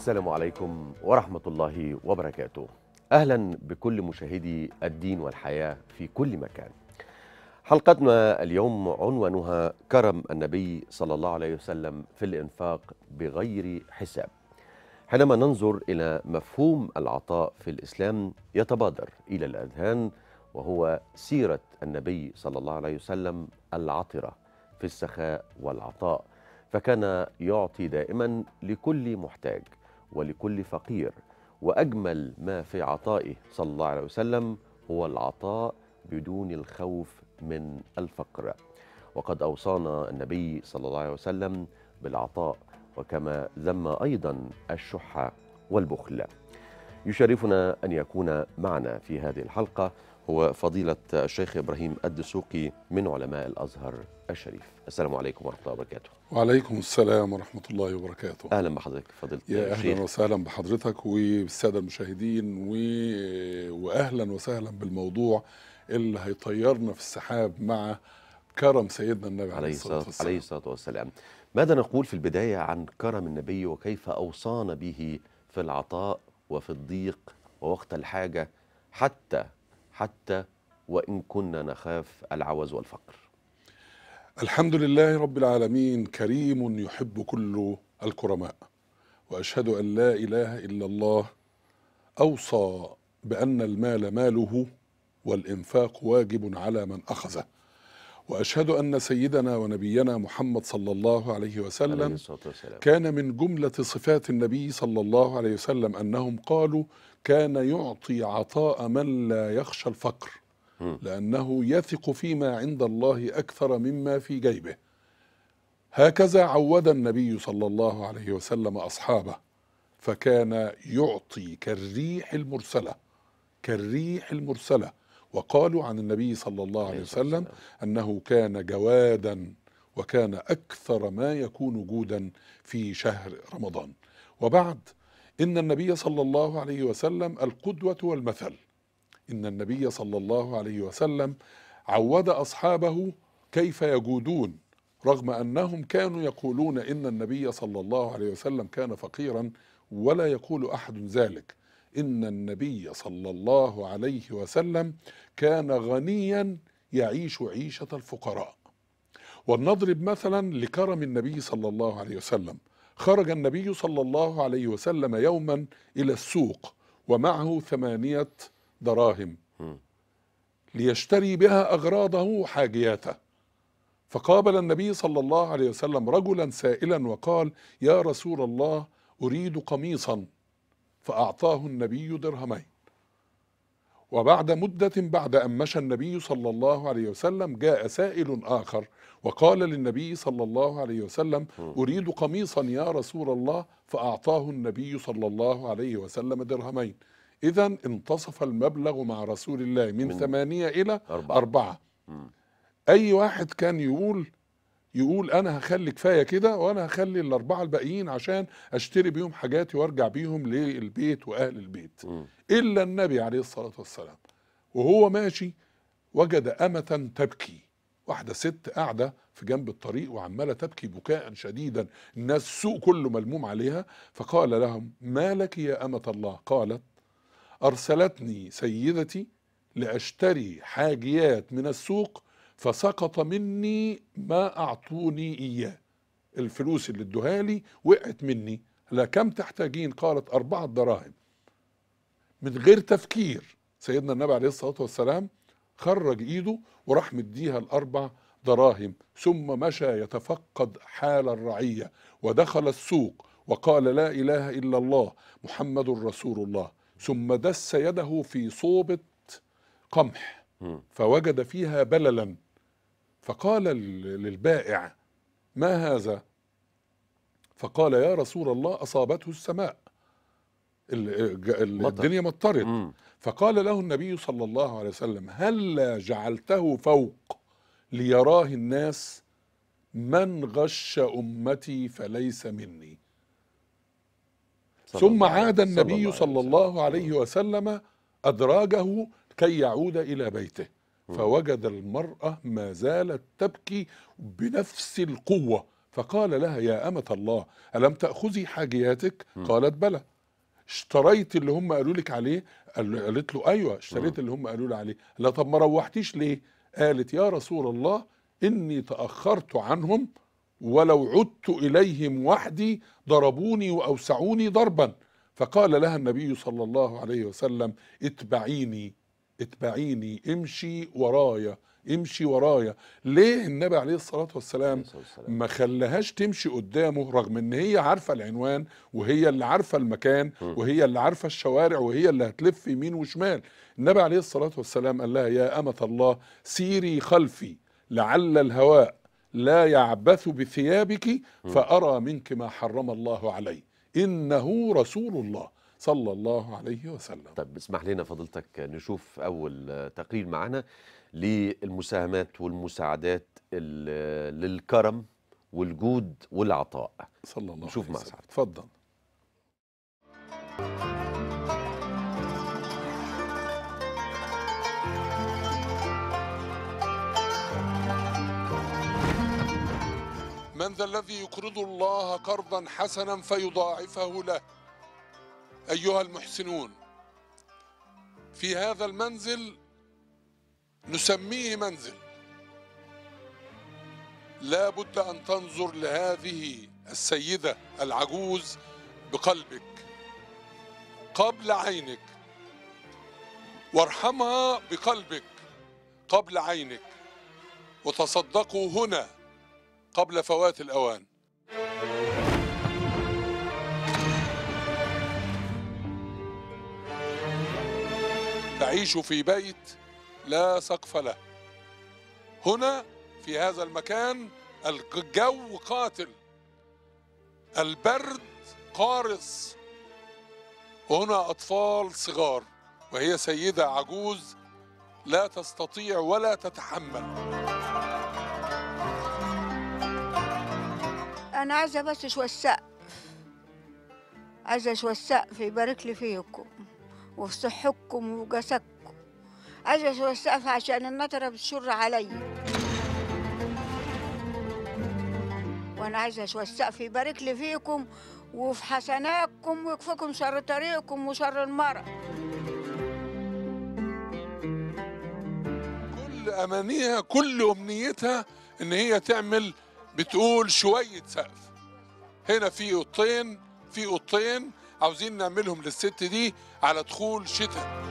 السلام عليكم ورحمة الله وبركاته. أهلا بكل مشاهدي الدين والحياة في كل مكان. حلقتنا اليوم عنوانها كرم النبي صلى الله عليه وسلم في الإنفاق بغير حساب. حينما ننظر إلى مفهوم العطاء في الإسلام يتبادر إلى الأذهان وهو سيرة النبي صلى الله عليه وسلم العطرة في السخاء والعطاء فكان يعطي دائما لكل محتاج ولكل فقير واجمل ما في عطائه صلى الله عليه وسلم هو العطاء بدون الخوف من الفقر وقد اوصانا النبي صلى الله عليه وسلم بالعطاء وكما ذم ايضا الشح والبخل يشرفنا ان يكون معنا في هذه الحلقه هو فضيلة الشيخ إبراهيم الدسوقي من علماء الأزهر الشريف السلام عليكم ورحمة الله وبركاته وعليكم السلام ورحمة الله وبركاته أهلا بحضرتك فضيلة يا الشيخ أهلا وسهلا بحضرتك وبالسادة المشاهدين و... وأهلا وسهلا بالموضوع اللي هيطيرنا في السحاب مع كرم سيدنا النبي عليه الصلاة عليه والسلام الصلاة والسلام ماذا نقول في البداية عن كرم النبي وكيف أوصانا به في العطاء وفي الضيق ووقت الحاجة حتى حتى وإن كنا نخاف العوز والفقر الحمد لله رب العالمين كريم يحب كل الكرماء وأشهد أن لا إله إلا الله أوصى بأن المال ماله والإنفاق واجب على من أخذه وأشهد أن سيدنا ونبينا محمد صلى الله عليه عليه وسلم الصلاة والسلام كان من جملة صفات النبي صلى الله عليه وسلم أنهم قالوا كان يعطي عطاء من لا يخشى الفقر مم. لأنه يثق فيما عند الله أكثر مما في جيبه هكذا عود النبي صلى الله عليه وسلم أصحابه فكان يعطي كالريح المرسلة كالريح المرسلة وقالوا عن النبي صلى الله عليه الصلاة وسلم والسلام. أنه كان جوادا وكان أكثر ما يكون جودا في شهر رمضان وبعد إن النبي صلى الله عليه وسلم القدوة والمثل إن النبي صلى الله عليه وسلم عود أصحابه كيف يجودون رغم أنهم كانوا يقولون إن النبي صلى الله عليه وسلم كان فقيرا ولا يقول أحد ذلك إن النبي صلى الله عليه وسلم كان غنيا يعيش عيشة الفقراء ولنضرب مثلا لكرم النبي صلى الله عليه وسلم خرج النبي صلى الله عليه وسلم يوما إلى السوق ومعه ثمانية دراهم مم. ليشتري بها أغراضه حاجياته فقابل النبي صلى الله عليه وسلم رجلا سائلا وقال يا رسول الله أريد قميصا فأعطاه النبي درهمين وبعد مدة بعد أن مشى النبي صلى الله عليه وسلم جاء سائل آخر وقال للنبي صلى الله عليه وسلم أريد قميصا يا رسول الله فأعطاه النبي صلى الله عليه وسلم درهمين إذا انتصف المبلغ مع رسول الله من, من من ثمانية إلى أربعة. أربعة مم. أي واحد كان يقول يقول أنا هخلي كفاية كده وأنا هخلي الأربعة الباقيين عشان أشتري بيهم حاجاتي وأرجع بيهم للبيت وأهل البيت مم. إلا النبي عليه الصلاة والسلام وهو ماشي وجد أمة تبكي واحدة ست قاعدة في جنب الطريق وعمالة تبكي بكاء شديدا الناس السوق كله ملموم عليها فقال لهم ما لك يا أمة الله قالت أرسلتني سيدتي لأشتري حاجيات من السوق فسقط مني ما أعطوني إياه الفلوس اللي ادوها لي وقعت مني لا كم تحتاجين قالت أربعة دراهم من غير تفكير سيدنا النبي عليه الصلاة والسلام خرج ايده وراح مديها الاربع دراهم ثم مشى يتفقد حال الرعية ودخل السوق وقال لا اله الا الله محمد رسول الله ثم دس يده في صوبة قمح مم. فوجد فيها بللا فقال لل- للبائع ما هذا فقال يا رسول الله اصابته السماء ال- ج- ال- مطر. الدنيا مطرت مم. فقال له النبي صلى الله عليه وسلم هلا جعلته فوق ليراه الناس من غش امتي فليس مني صلى ثم الله عليه- عاد صلى النبي عليه صلى وسلم. الله عليه وسلم ادراجه كي يعود الى بيته فوجد المراه ما زالت تبكي بنفس القوه فقال لها يا أمة الله ألم تأخذي حاجياتك مم. قالت بلى اشتريت اللي هم قالوا لك عليه قال- قالت له أيوة اشتريت اللي هم قالوا لي عليه لا طب ما روحتيش ليه قالت يا رسول الله إني تأخرت عنهم ولو عدت إليهم وحدي ضربوني وأوسعوني ضربا فقال لها النبي صلى الله عليه وسلم اتبعيني اتبعيني امشي ورايا امشي ورايا ليه النبي عليه الصلاة والسلام عليه الصلاة والسلام. ما خلاهاش تمشي قدامه رغم ان هي عارفة العنوان وهي اللي عارفة المكان م. وهي اللي عارفة الشوارع وهي اللي هتلف يمين وشمال النبي عليه الصلاة والسلام قال لها يا أمة الله سيري خلفي لعل الهواء لا يعبث بثيابك فأرى منك ما حرم الله علي إنه رسول الله صلى الله عليه وسلم طب اسمح لنا فضيلتك نشوف أول آه، تقرير معنا للمساهمات والمساعدات ال- للكرم والجود والعطاء صلى الله نشوف عليه مع وسلم سعد. اتفضل من ذا الذي يقرض الله قرضا حسنا فيضاعفه له ايها المحسنون في هذا المنزل نسميه منزل لا بد أن تنظر لهذه السيدة العجوز بقلبك قبل عينك وارحمها بقلبك قبل عينك وتصدقوا هنا قبل فوات الأوان تعيش في بيت لا سقف له هنا في هذا المكان الجو قاتل البرد قارس وهنا أطفال صغار وهي سيدة عجوز لا تستطيع ولا تتحمل انا عايزه بس شويه سقف عايزه شويه سقف يبارك لي فيكم وفي صحتكم وجسدكم عايزه شويه سقف عشان النطره بتشر عليا وانا عايزه شويه سقف يبارك لي فيكم وفي حسناتكم ويكفيكم شر طريقكم وشر المرض كل أمانيها كل أمنيتها إن هي تعمل بتقول شوية سقف هنا في أوضتين في أوضتين عاوزين نعملهم للست دي على دخول شتاء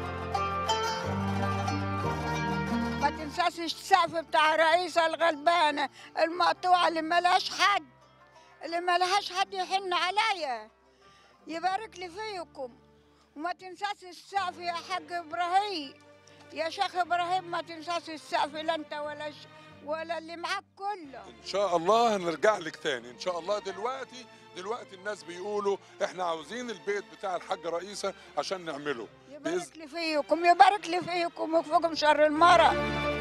ما تنساش السقف بتاع الرئيسة الغلبانة المقطوعة اللي ملهاش حد اللي ملهاش حد يحن عليا يبارك لي فيكم وما تنساش السقف يا حاج إبراهيم يا شيخ إبراهيم ما تنساش السقف لا أنت ولا ش... ولا اللي معاك كله إن شاء الله هنرجع لك تاني إن شاء الله دلوقتي دلوقتي الناس بيقولوا إحنا عاوزين البيت بتاع الحاجة رئيسة عشان نعمله يبارك لي فيكم يبارك لي فيكم ويكفيكم شر المرض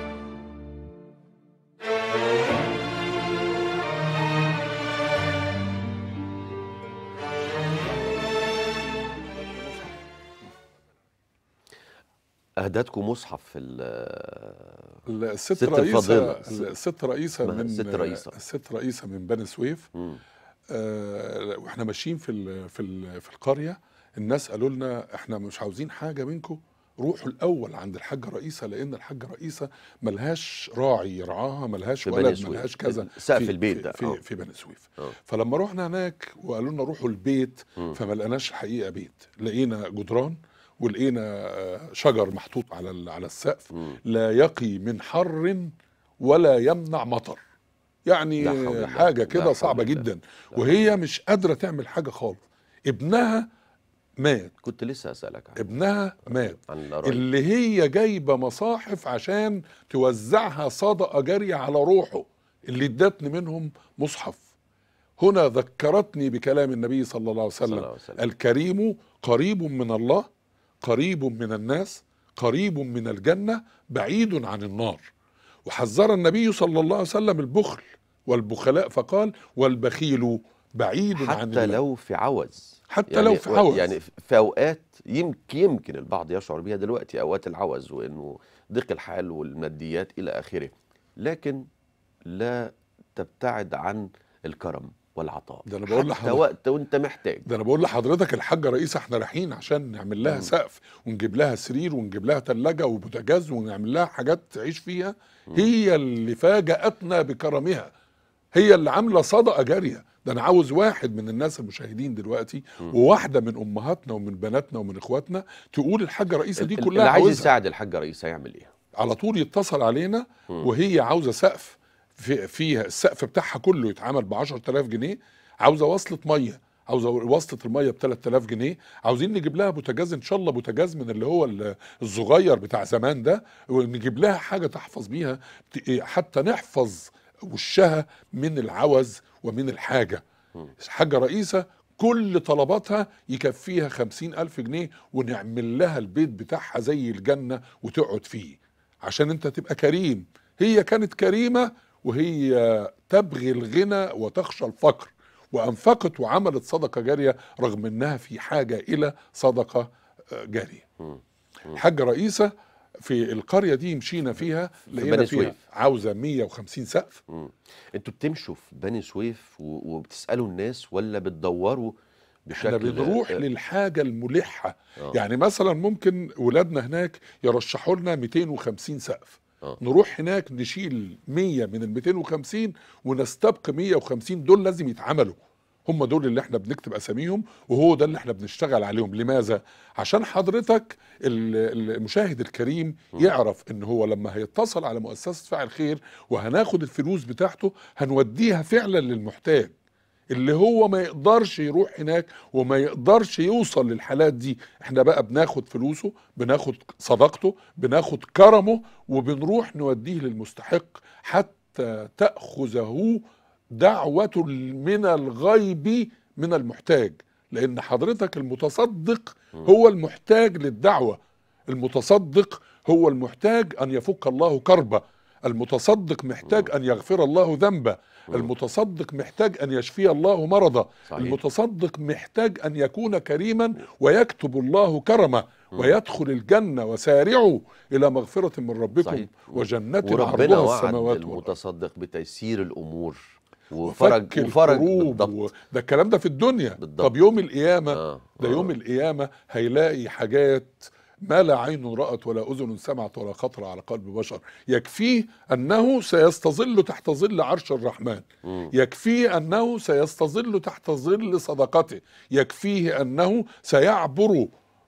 أهدتكم مصحف في ال- الست ست رئيسة الفاضلة. الست رئيسة اسمها من الست رئيسة. الست رئيسة من بني سويف مم. آه، واحنا ماشيين في ال في ال في القريه الناس قالوا لنا احنا مش عاوزين حاجه منكم روحوا الاول عند الحاجه رئيسه لان الحاجه رئيسه ملهاش راعي يرعاها ملهاش في بني ولد سويف. ملهاش كذا سقف في- البيت في ده، في, آه. في بني سويف آه. فلما رحنا هناك وقالوا لنا روحوا البيت مم. فما لقيناش الحقيقه بيت لقينا جدران ولقينا آه، شجر محطوط على ال- على السقف مم. لا يقي من حر ولا يمنع مطر يعني لا حول الله. حاجه لا كده حول صعبه الله. جدا لا وهي مش قادره تعمل حاجه خالص ابنها مات كنت لسه أسألك عن, ابنها مات عن القرايب اللي هي جايبه مصاحف عشان توزعها صدقه جاريه على روحه اللي ادتني منهم مصحف هنا ذكرتني بكلام النبي صلى الله عليه صلى الله وسلم عليه وسلم. الكريم قريب من الله قريب من الناس قريب من الجنه بعيد عن النار وحذر النبي صلى الله عليه وسلم البخل والبخلاء فقال والبخيل بعيد عن حتى الله لو في عوز حتى لو في عوز. يعني في اوقات يمكن يمكن البعض يشعر بها دلوقتي اوقات العوز وانه ضيق الحال والماديات الى اخره لكن لا تبتعد عن الكرم والعطاء ده أنا بقول حتى لحضرتك- وقت وانت محتاج ده انا بقول لحضرتك الحاجه رئيسه احنا رايحين عشان نعمل لها مم. سقف ونجيب لها سرير ونجيب لها ثلاجه وبوتاجاز ونعمل لها حاجات تعيش فيها هي اللي فاجأتنا بكرمها هي اللي عامله صدقه جاريه ده انا عاوز واحد من الناس المشاهدين دلوقتي وواحده من امهاتنا ومن بناتنا ومن اخواتنا تقول الحاجه رئيسه دي ال- كلها اللي عايز عاوزها يساعد الحاجه رئيسه يعمل ايه على طول يتصل علينا مم. وهي عاوزه سقف في فيها السقف بتاعها كله يتعمل ب 10000 جنيه عاوزه وصله ميه عاوزه وصله الميه ب 3000 جنيه عاوزين نجيب لها بوتاجاز ان شاء الله بوتاجاز من اللي هو ال- الصغير بتاع زمان ده ونجيب لها حاجه تحفظ بيها ت- حتى نحفظ وشها من العوز ومن الحاجه حاجه رئيسه كل طلباتها يكفيها خمسين ألف جنيه ونعمل لها البيت بتاعها زي الجنة وتقعد فيه عشان انت تبقى كريم هي كانت كريمة وهي تبغي الغنى وتخشى الفقر وأنفقت وعملت صدقة جارية رغم أنها في حاجة إلى صدقة آه، جارية حاجة رئيسة في القرية دي مشينا فيها لقينا بني فيها سويف. عاوزة 150 سقف مم. انتوا بتمشوا في بني سويف و- وبتسالوا الناس ولا بتدوروا احنا بشكل بنروح آه، للحاجة الملحة آه. يعني مثلا ممكن ولادنا هناك يرشحوا لنا 250 سقف آه. نروح هناك نشيل 100 من ال 250 ونستبق 150 دول لازم يتعملوا هم دول اللي احنا بنكتب اساميهم وهو ده اللي احنا بنشتغل عليهم لماذا عشان حضرتك ال- المشاهد الكريم يعرف ان هو لما هيتصل على مؤسسة فاعل خير وهناخد الفلوس بتاعته هنوديها فعلا للمحتاج اللي هو ما يقدرش يروح هناك وما يقدرش يوصل للحالات دي احنا بقى بناخد فلوسه بناخد صدقته بناخد كرمه وبنروح نوديه للمستحق حتى تأخذه دعوة من الغيب من المحتاج لأن حضرتك المتصدق هو المحتاج للدعوة المتصدق هو المحتاج أن يفك الله كربه المتصدق محتاج أن يغفر الله ذنبه المتصدق محتاج أن يشفي الله مرضه صحيح. المتصدق محتاج أن يكون كريما ويكتب الله كرمه ويدخل الجنة وسارعوا إلى مغفرة من ربكم صحيح. وجنة وربنا عرضها وعد السماوات والأرض المتصدق بتيسير الامور وفرج وفك وفرج الكروب بالضبط و... ده الكلام ده في الدنيا بالضبط. طب يوم القيامة آه. ده آه. يوم القيامة هيلاقي حاجات ما لا عين رأت ولا أذن سمعت ولا خطر على قلب بشر يكفيه أنه سيستظل تحت ظل عرش الرحمن مم. يكفيه أنه سيستظل تحت ظل صدقته يكفيه أنه سيعبر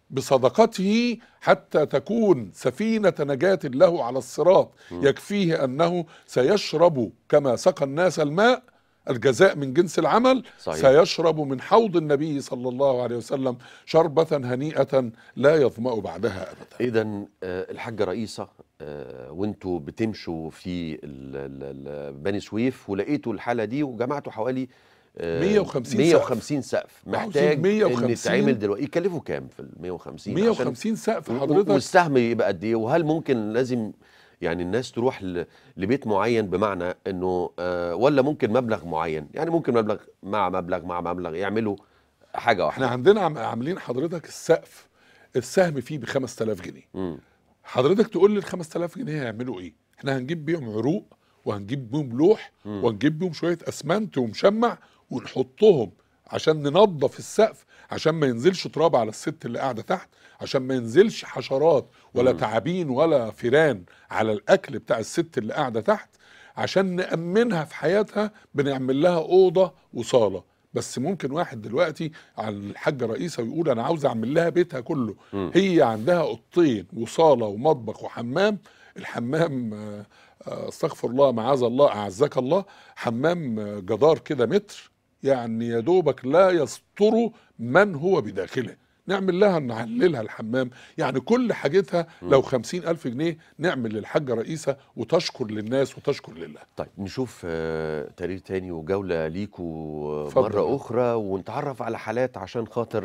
بصدقته حتى تكون سفينة نجاة له على الصراط يكفيه أنه سيشرب كما سقى الناس الماء الجزاء من جنس العمل صحيح. سيشرب من حوض النبي صلى الله عليه وسلم شربة هنيئة لا يظمأ بعدها أبدا اذا الحاجه رئيسه آه، وانتوا بتمشوا في ال- ال- ال- بني سويف ولقيتوا الحاله دي وجمعتوا حوالي آه، 150 150 سقف محتاج ان 150 يتعمل دلوقتي يكلفوا كام في ال 150 عشان- 150 سقف و- و- حضرتك والسهم يبقى قد ايه وهل ممكن لازم يعني الناس تروح ل- لبيت معين بمعنى انه آه، ولا ممكن مبلغ معين يعني ممكن مبلغ مع مبلغ مع مبلغ يعملوا حاجه احنا واحده عندنا عم- عاملين حضرتك السقف السهم فيه ب 5000 جنيه مم. حضرتك تقول لي ال 5000 جنيه هيعملوا ايه؟ احنا هنجيب بيهم عروق وهنجيب بيهم لوح مم. وهنجيب بيهم شويه اسمنت ومشمع ونحطهم عشان ننظف السقف عشان ما ينزلش تراب على الست اللي قاعده تحت عشان ما ينزلش حشرات ولا مم. تعابين ولا فيران على الاكل بتاع الست اللي قاعده تحت عشان نأمنها في حياتها بنعمل لها اوضه وصاله بس ممكن واحد دلوقتي على الحاجه رئيسه ويقول انا عاوز اعمل لها بيتها كله مم. هي عندها اوضتين وصاله ومطبخ وحمام الحمام آه، آه، استغفر الله معاذ الله اعزك الله حمام آه، جدار كده متر يعني يا دوبك لا يستر من هو بداخله نعمل لها نعللها الحمام يعني كل حاجتها لو خمسين ألف جنيه نعمل للحاجة رئيسة وتشكر للناس وتشكر لله طيب نشوف آه، تقرير تاني وجولة ليكوا اتفضل. مرة أخرى ونتعرف على حالات عشان خاطر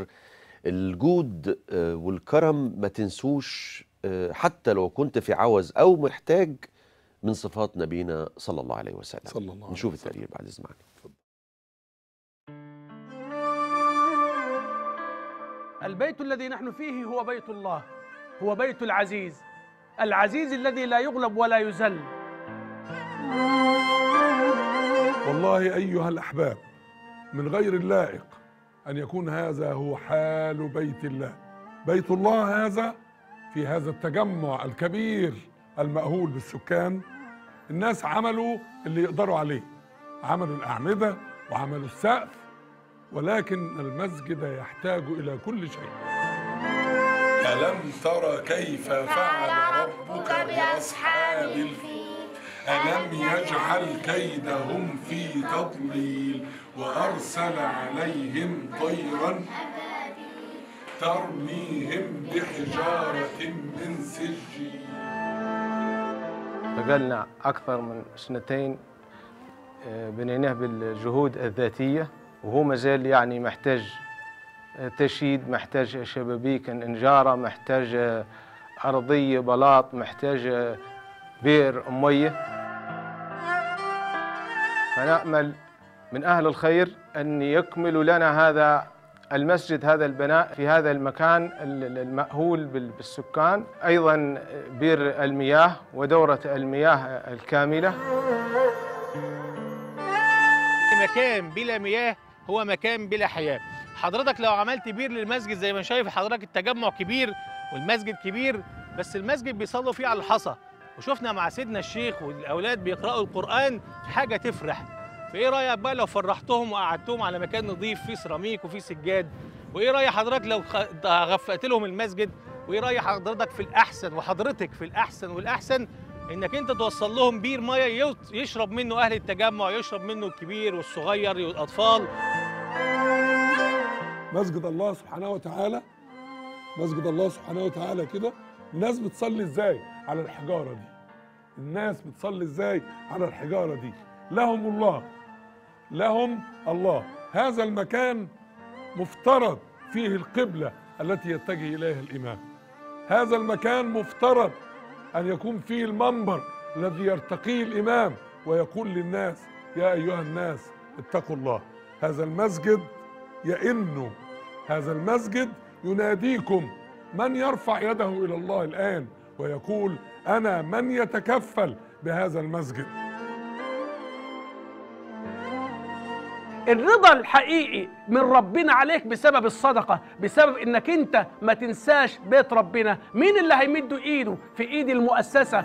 الجود آه، والكرم ما تنسوش آه، حتى لو كنت في عوز أو محتاج من صفات نبينا صلى الله عليه وسلم صلى الله عليه نشوف وسلم. التقرير بعد اسمعنا البيت الذي نحن فيه هو بيت الله هو بيت العزيز العزيز الذي لا يغلب ولا يذل والله أيها الأحباب من غير اللائق أن يكون هذا هو حال بيت الله بيت الله هذا في هذا التجمع الكبير المأهول بالسكان الناس عملوا اللي يقدروا عليه عملوا الأعمدة وعملوا السقف ولكن المسجد يحتاج إلى كل شيء ألم تر كيف فعل ربك بأصحاب الفيل ألم يجعل كيدهم في تضليل وأرسل عليهم طيرا ترميهم بحجارة من سجيل بقالنا أكثر من سنتين آه، بنيناه بالجهود الذاتية وهو مازال يعني محتاج آه، تشييد محتاج شبابيك إنجارة محتاج آه، أرضية بلاط محتاج آه، بئر مية فنأمل من أهل الخير أن يكملوا لنا هذا المسجد هذا البناء في هذا المكان ال- المأهول بال- بالسكان أيضا بير المياه ودورة المياه الكاملة مكان بلا مياه هو مكان بلا حياه حضرتك لو عملت بير للمسجد زي ما شايف حضرتك التجمع كبير والمسجد كبير بس المسجد بيصلوا فيه على الحصى وشفنا مع سيدنا الشيخ والاولاد بيقراوا القران حاجه تفرح فايه رايك بقى لو فرحتهم وقعدتهم على مكان نظيف فيه سيراميك وفيه سجاد وايه راي حضرتك لو خ- غفقت لهم المسجد وايه راي حضرتك في الاحسن وحضرتك في الاحسن والاحسن انك انت توصل لهم بير ميه يوت- يشرب منه اهل التجمع يشرب منه الكبير والصغير والاطفال مسجد الله سبحانه وتعالى مسجد الله سبحانه وتعالى كده الناس بتصلي ازاي على الحجاره دي الناس بتصلي ازاي على الحجاره دي لهم الله لهم الله هذا المكان مفترض فيه القبله التي يتجه اليها الامام هذا المكان مفترض ان يكون فيه المنبر الذي يرتقيه الامام ويقول للناس يا ايها الناس اتقوا الله هذا المسجد يئن هذا المسجد يناديكم من يرفع يده الى الله الان ويقول انا من يتكفل بهذا المسجد الرضا الحقيقي من ربنا عليك بسبب الصدقة بسبب انك انت ما تنساش بيت ربنا مين اللي هيمد ايده في ايد المؤسسة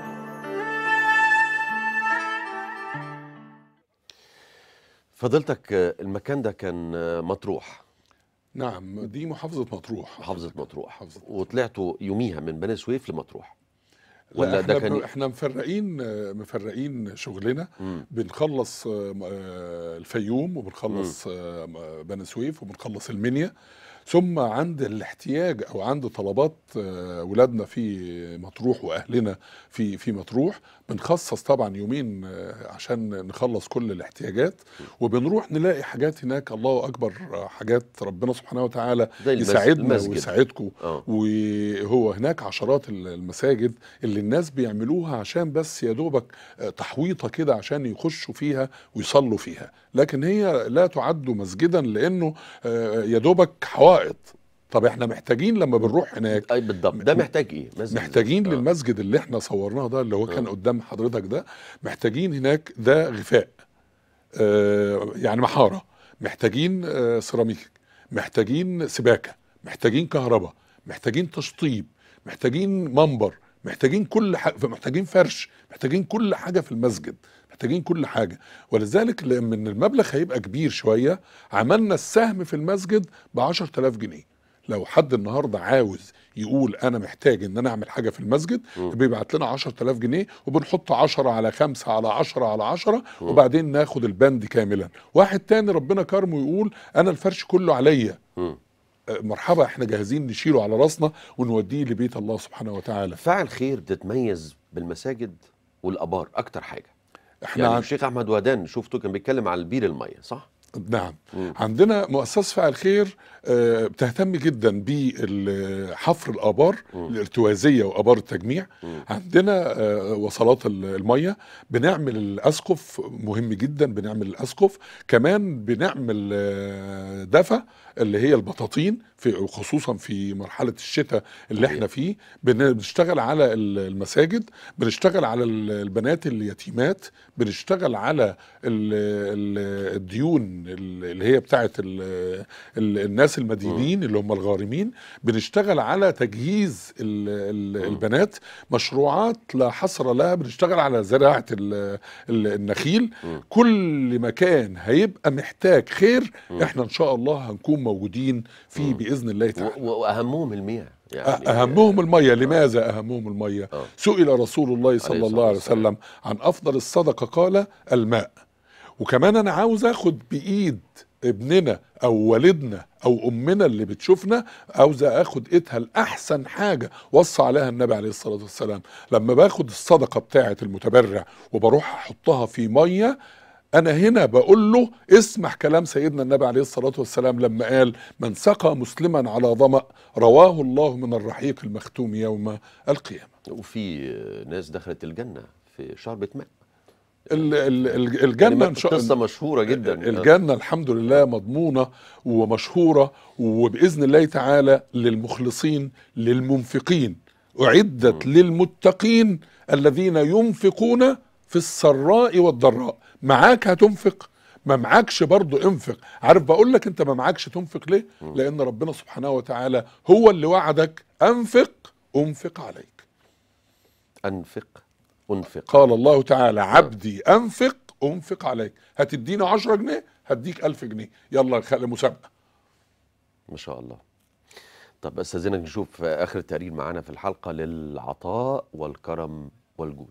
فضيلتك آه، المكان ده كان آه، مطروح نعم دي محافظه مطروح محافظة مطروح محافظة وطلعتوا يوميها من بني سويف لمطروح لا ولا احنا ده كان بن- احنا مفرقين مفرقين شغلنا مم. بنخلص آه، آه، الفيوم وبنخلص آه، بني سويف وبنخلص المنيا ثم عند الاحتياج او عند طلبات آه، ولادنا في مطروح واهلنا في في مطروح بنخصص طبعا يومين آه، عشان نخلص كل الاحتياجات وبنروح نلاقي حاجات هناك الله اكبر آه، حاجات ربنا سبحانه وتعالى زي المس- يساعدنا المسجد. ويساعدكم اه وهو هناك عشرات المساجد اللي الناس بيعملوها عشان بس يا دوبك تحويطه كده عشان يخشوا فيها ويصلوا فيها لكن هي لا تعد مسجدا لانه آه، يا دوبك حوائط طب احنا محتاجين لما بنروح هناك اي بالضبط ده محتاج ايه مسجد محتاجين آه. للمسجد اللي احنا صورناه ده اللي هو كان آه. قدام حضرتك ده محتاجين هناك ده غفاء آه يعني محاره محتاجين آه سيراميك محتاجين سباكه محتاجين كهرباء محتاجين تشطيب محتاجين منبر محتاجين كل حاجه محتاجين فرش محتاجين كل حاجه في المسجد محتاجين كل حاجه ولذلك لما المبلغ هيبقى كبير شويه عملنا السهم في المسجد ب 10000 جنيه لو حد النهارده عاوز يقول انا محتاج ان انا اعمل حاجه في المسجد بيبعت لنا 10000 جنيه وبنحط 10 على 5 على 10 على 10 وبعدين ناخد البند كاملا واحد تاني ربنا كرمه يقول انا الفرش كله عليا مم. آه، مرحبا احنا جاهزين نشيله على راسنا ونوديه لبيت الله سبحانه وتعالى فاعل خير بتتميز بالمساجد والابار اكتر حاجه احنا يعني عن... الشيخ احمد ودان شفته كان بيتكلم على البير الميه صح نعم مم. عندنا مؤسسة فاعل خير آه، بتهتم جدا بحفر الآبار مم. الارتوازية وآبار التجميع مم. عندنا آه، وصلات ال- المية بنعمل الأسقف مهم جدا بنعمل الأسقف كمان بنعمل آه، دفا اللي هي البطاطين في خصوصا في مرحلة الشتاء اللي صحيح. احنا فيه بن- بنشتغل على ال- المساجد بنشتغل على ال- البنات اليتيمات بنشتغل على ال- ال- الديون ال- اللي هي بتاعت ال- ال- الناس المدينين اللي هم الغارمين بنشتغل على تجهيز ال- ال- مم. البنات مشروعات لا حصر لها بنشتغل على زراعة ال- ال- النخيل مم. كل مكان هيبقى محتاج خير مم. احنا ان شاء الله هنكون موجودين فيه مم. باذن الله و- تعالى و- واهمهم المياه يعني أهمهم المية لماذا أهمهم المية آه. سئل رسول الله صلى عليه الله عليه الصلاة وسلم عن أفضل الصدقة قال الماء وكمان أنا عاوز أخد بإيد ابننا أو والدنا أو أمنا اللي بتشوفنا عاوز أخد إيدها لأحسن حاجة وصى عليها النبي عليه الصلاة والسلام لما باخد الصدقة بتاعة المتبرع وبروح أحطها في مية أنا هنا بقول له اسمح كلام سيدنا النبي عليه الصلاة والسلام لما قال من سقى مسلما على ظمأ رواه الله من الرحيق المختوم يوم القيامة وفي ناس دخلت الجنه في شربة ماء ال- ال- ال- يعني الجنة إن شاء قصه مشهوره جدا الجنة الحمد لله مضمونة ومشهورة وبإذن الله تعالى للمخلصين للمنفقين أعدت للمتقين الذين ينفقون في السراء والضراء معاك هتنفق ما معكش برضه انفق عارف بقول لك انت ما معكش تنفق ليه لان ربنا سبحانه وتعالى هو اللي وعدك انفق انفق عليك انفق انفق قال الله تعالى عبدي انفق انفق عليك هتديني 10 جنيه هديك 1000 جنيه يلا خلي مسابقه ما شاء الله طب استاذنك نشوف اخر التقرير معانا في الحلقه للعطاء والكرم والجود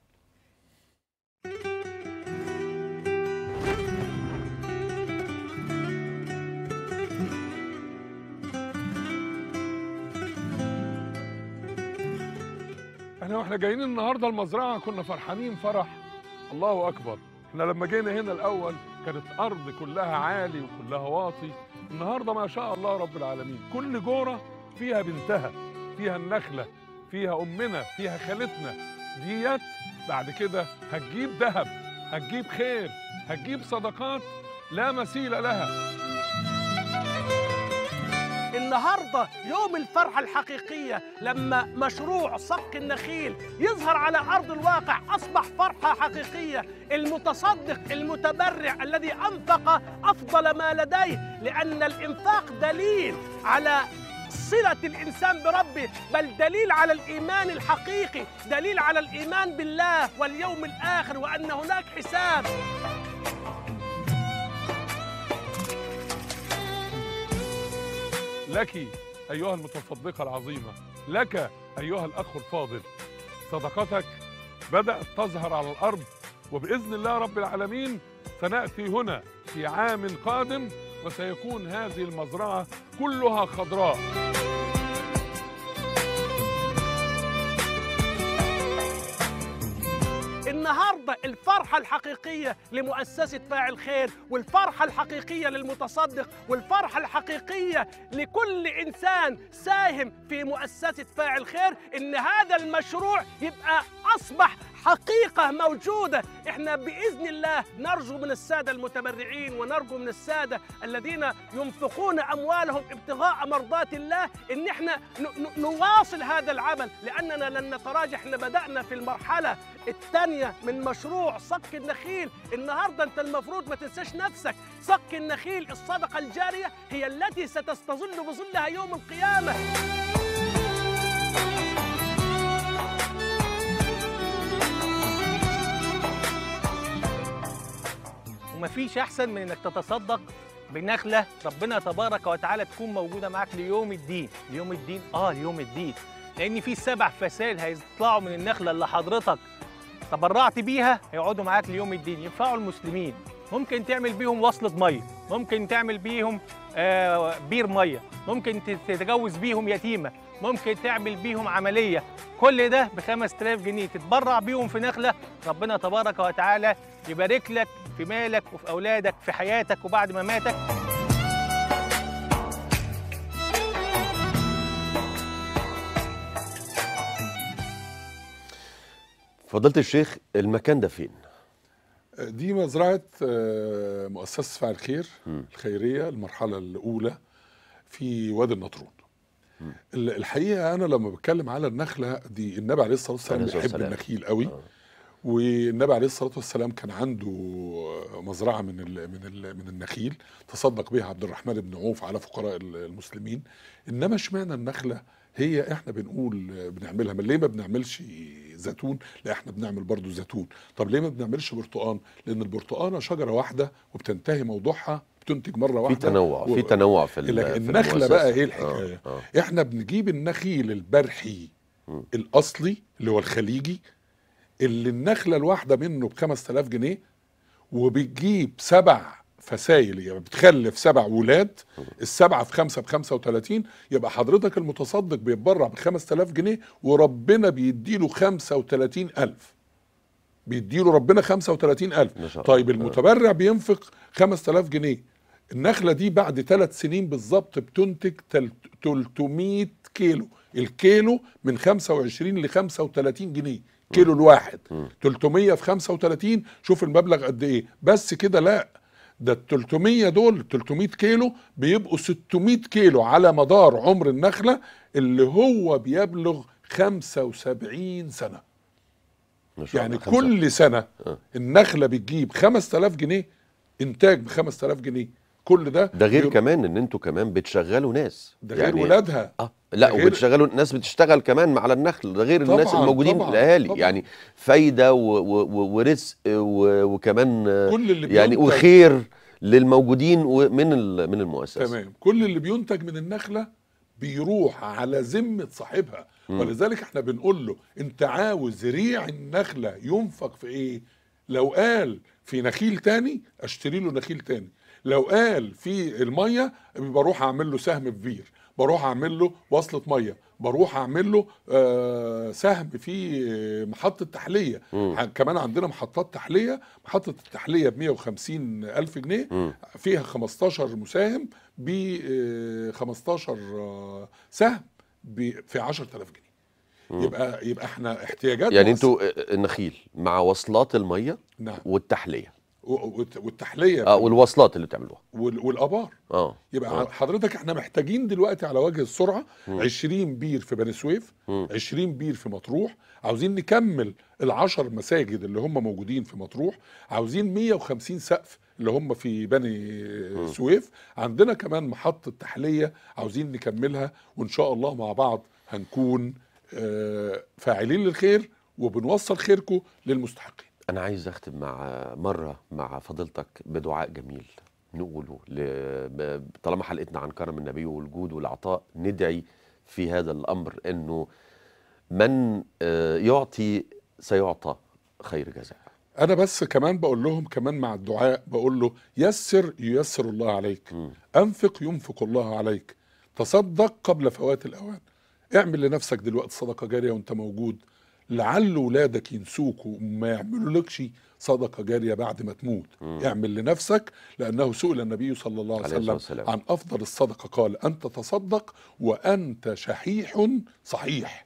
احنا واحنا جايين النهارده المزرعه كنا فرحانين فرح الله اكبر احنا لما جينا هنا الاول كانت ارض كلها عالي وكلها واطي النهارده ما شاء الله رب العالمين كل جوره فيها بنتها فيها النخله فيها امنا فيها خالتنا ديت بعد كده هتجيب ذهب هتجيب خير هتجيب صدقات لا مثيل لها النهارده يوم الفرحة الحقيقية لما مشروع صك النخيل يظهر على أرض الواقع أصبح فرحة حقيقية المتصدق المتبرع الذي أنفق أفضل ما لديه لأن الإنفاق دليل على صلة الإنسان بربه بل دليل على الإيمان الحقيقي دليل على الإيمان بالله واليوم الآخر وأن هناك حساب لك أيها المتصدقة العظيمة لك أيها الأخ الفاضل صدقتك بدأت تظهر على الأرض وبإذن الله رب العالمين سنأتي هنا في عام قادم وسيكون هذه المزرعة كلها خضراء النهارده الفرحة الحقيقية لمؤسسة فاعل خير والفرحة الحقيقية للمتصدق والفرحة الحقيقية لكل إنسان ساهم في مؤسسة فاعل خير إن هذا المشروع يبقى أصبح حقيقة موجودة احنا بإذن الله نرجو من السادة المتبرعين ونرجو من السادة الذين ينفقون أموالهم ابتغاء مرضات الله إن احنا ن- ن- نواصل هذا العمل لأننا لن نتراجع احنا بدأنا في المرحلة الثانية من مشروع صك النخيل النهاردة أنت المفروض ما تنساش نفسك صك النخيل الصدقة الجارية هي التي ستستظل بظلها يوم القيامة ومفيش احسن من انك تتصدق بنخله ربنا تبارك وتعالى تكون موجوده معاك ليوم الدين ليوم الدين اه ليوم الدين لان في سبع فسائل هيطلعوا من النخله اللي حضرتك تبرعت بيها هيقعدوا معاك ليوم الدين ينفعوا المسلمين ممكن تعمل بيهم وصلة ميه ممكن تعمل بيهم آه، بير ميه ممكن تتجوز بيهم يتيمه ممكن تعمل بيهم عمليه كل ده ب 5000 جنيه تتبرع بيهم في نخله ربنا تبارك وتعالى يبارك لك في مالك وفي اولادك في حياتك وبعد مماتك فضيله الشيخ المكان ده فين دي مزرعة آه، مؤسسة فاعل الخير مم. الخيرية المرحلة الأولى في وادي النطرون مم. ال- الحقيقة أنا لما بتكلم على النخلة دي النبي عليه الصلاة والسلام عليه الصلاة بيحب والسلام. النخيل قوي آه. والنبي عليه الصلاة والسلام كان عنده مزرعة من ال من ال من النخيل تصدق بها عبد الرحمن بن عوف على فقراء ال- المسلمين إنما اشمعنى النخلة هي احنا بنقول بنعملها ما ليه ما بنعملش زيتون لا احنا بنعمل برضو زيتون طب ليه ما بنعملش برتقان لان البرتقانه شجره واحده وبتنتهي موضوع بتنتج مره في واحده تنوع و- في تنوع في ال- لكن في النخلة المؤسسة. بقى إيه الحكاية؟ آه. آه. احنا بنجيب النخيل البرحي مم. الاصلي اللي هو الخليجي اللي النخله الواحده منه ب 5000 جنيه وبتجيب سبع فسايل يعني بتخلف سبع ولاد السبعه في خمسه ب 35 يبقى حضرتك المتصدق بيتبرع ب 5000 جنيه وربنا بيديله 35000 بيديله ربنا 35000 ما شاء الله. طيب المتبرع بينفق 5000 جنيه النخله دي بعد ثلاث سنين بالظبط بتنتج تل- 300 كيلو الكيلو من 25 ل 35 جنيه كيلو الواحد 300 في 35 شوف المبلغ قد ايه بس كده لا ده ال 300 دول 300 كيلو بيبقوا 600 كيلو على مدار عمر النخله اللي هو بيبلغ 75 سنه ما شاء يعني الله. خمسة. كل سنه آه. النخله بتجيب 5000 جنيه انتاج ب 5000 جنيه كل ده ده غير بيبقى- كمان ان انتوا كمان بتشغلوا ناس ده غير ولادها اه لا ده غير- وبتشغلوا ناس بتشتغل كمان على النخل ده غير الناس طبعاً، الموجودين طبعاً، الاهالي طبعاً. يعني فايده و و و ورزق و وكمان آه، كل اللي يعني بينتج- وخير للموجودين و- من ال- من المؤسسه تمام كل اللي بينتج من النخله بيروح على ذمه صاحبها ولذلك احنا بنقول له انت عاوز ريع النخله ينفق في ايه لو قال في نخيل تاني اشتري له نخيل تاني لو قال في الميه بروح اعمل له سهم في بير بروح اعمل له وصله ميه بروح اعمل له آه سهم في آه، محطه تحليه ع- كمان عندنا محطات تحليه محطه التحليه ب 150 الف جنيه مم. فيها 15 مساهم ب آه، 15 آه، سهم ب- في 10000 جنيه يبقى يبقى احنا احتياجات يعني مؤسسة- انتوا آه، النخيل مع وصلات الميه نعم والتحليه و- والت- والتحليه اه والوصلات اللي بتعملوها وال- والابار اه يبقى آه. حضرتك احنا محتاجين دلوقتي على وجه السرعه 20 بير في بني سويف مم. 20 بير في مطروح عاوزين نكمل العشر مساجد اللي هم موجودين في مطروح عاوزين 150 سقف اللي هم في بني سويف عندنا كمان محطة تحلية عاوزين نكملها وإن شاء الله مع بعض هنكون آه، فاعلين للخير وبنوصل خيركم للمستحقين انا عايز اختم مع مره مع فضيلتك بدعاء جميل نقوله ل... ب- طالما حلقتنا عن كرم النبي والجود والعطاء ندعي في هذا الامر انه من آه، يعطي سيعطى خير جزاء انا بس كمان بقول لهم كمان مع الدعاء بقول له يسر ييسر الله عليك مم. انفق ينفق الله عليك تصدق قبل فوات الاوان اعمل لنفسك دلوقتي صدقه جاريه وانت موجود لعل ولادك ينسوك وما يعملوا لكش صدقه جاريه بعد ما تموت اعمل لنفسك لانه سئل النبي صلى الله عليه عليه الصلاة وسلم والسلام. عن افضل الصدقه قال انت تصدق وانت شحيح صحيح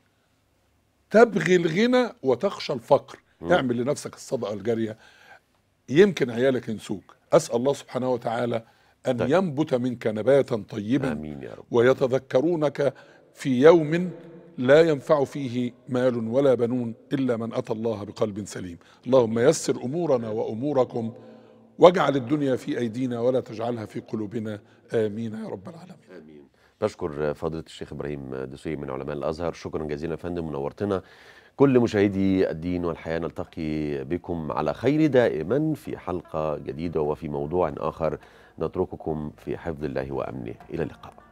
تبغي الغنى وتخشى الفقر اعمل لنفسك الصدقه الجاريه يمكن عيالك ينسوك اسال الله سبحانه وتعالى ان طيب. ينبت منك نباتا طيبا امين يا رب ويتذكرونك في يوم لا ينفع فيه مال ولا بنون الا من اتى الله بقلب سليم اللهم يسر امورنا واموركم واجعل الدنيا في ايدينا ولا تجعلها في قلوبنا امين يا رب العالمين امين بشكر فضيله الشيخ ابراهيم دسوقي من علماء الازهر شكرا جزيلا يا فندم منورتنا كل مشاهدي الدين والحياه نلتقي بكم على خير دائما في حلقه جديده وفي موضوع اخر نترككم في حفظ الله وامنه الى اللقاء